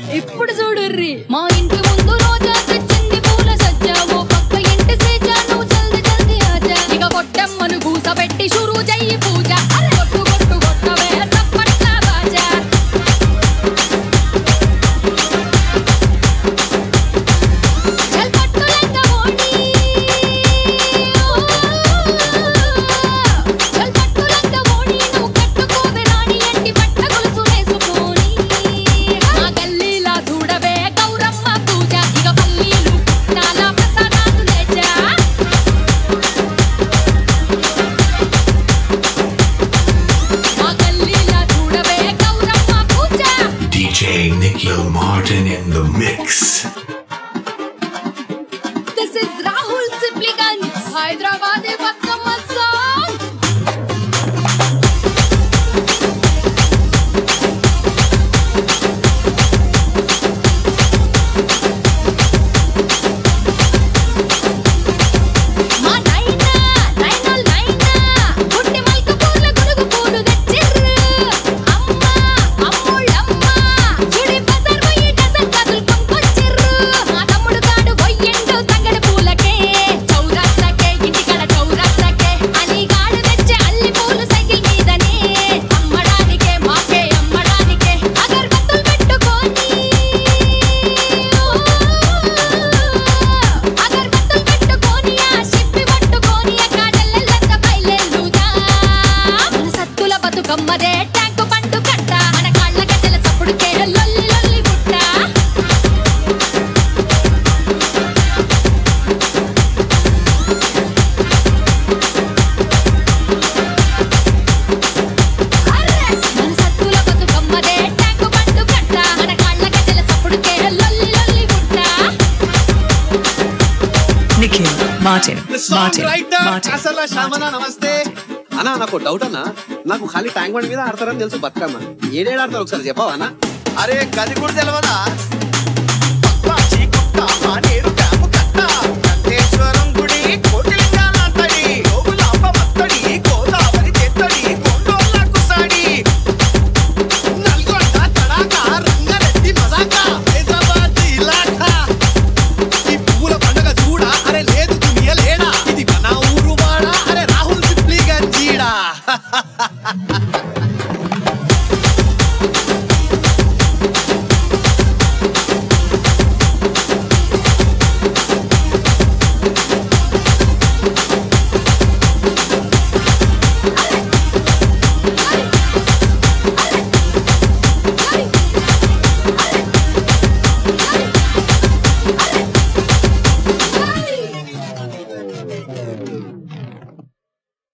ఇప్పుడు చూడుర్రి మా ఇంటి ముందు రోజా తెచ్చింది పూల సజ్జ ఓ పక్క ఇంటి సేజ నువ్వు జల్ది జల్ది ఆజా ఇక కొట్టమ్మను కూసబెట్టి షురూ చెయ్యి పూజ అరే కొట్టు కొట్టు కొట్టవే తప్పట్లా బాజా చల్ పట్టు లంగా ఓణి చల్ పట్టు లంగా ఓణి నువ్వు కట్టుకోవే రాణి ఎంటి పట్ట గొలుసు వేసుకొని మా గల్లీలా చూడవే గౌరమ్మ పూజ ఇక పల్లీలు నాల ప్రసాదాలు లేచా మా గల్లీలా చూడవే గౌరమ్మ పూజ DJ Nikhil Martin in the mix. This is Rahul Sipliganj, Hyderabad Bakkama song. మా నైనా నైనోల్ నైనా గుండె మల్క పూల గుడుగు పూలు తెచ్చిర్రు అమ్మ అమ్ముళ్ళమ్మ గుడి బజార్ పోయి డజన్ కదులు కొనుక్కొచ్చిర్రు మా తమ్ముడు కాడు పోయిండు తంగడి పూలకే చౌరస్తకే ఇంటికడ చౌరస్తకే అని గాడు తెచ్చే అల్లి పూలు సైకిల్ మీదనే అమ్మడానికే మాకే అమ్మడానికే అగరబత్తులు పెట్టుకొని అగరబత్తులు పెట్టుకొని ఆ షిప్పి పట్టుకొని ఆ కాడలెల్లంత బయలెల్లుదా మన సత్తుల బతుకమ్మదే ట్యాంకు పండు కట్ట మన కాళ్ళ గద్దెల చప్పుడుకే లొల్లి లొల్లి బుట్ట అర్రె! మన సత్తుల బతుకమ్మదే ట్యాంకు పండు కట్ట మన కాళ్ళ గద్దెల చప్పుడుకే లొల్లి లొల్లి బుట్ట Nikhil Martin. Martin. Martin. అసలు శ్యామన Martin. నమస్తే అన్నా నాకు డౌట్ అన్నా నాకు ఖాళీ ట్యాంక్ బండి మీద ఆడతారని తెలుసు బతుకమ్మ ఏడేడు ఆడతారు ఒకసారి చెప్పావా అన్న అరే గది కూడా తెలవదా పక్కా చీకుట్ట మానే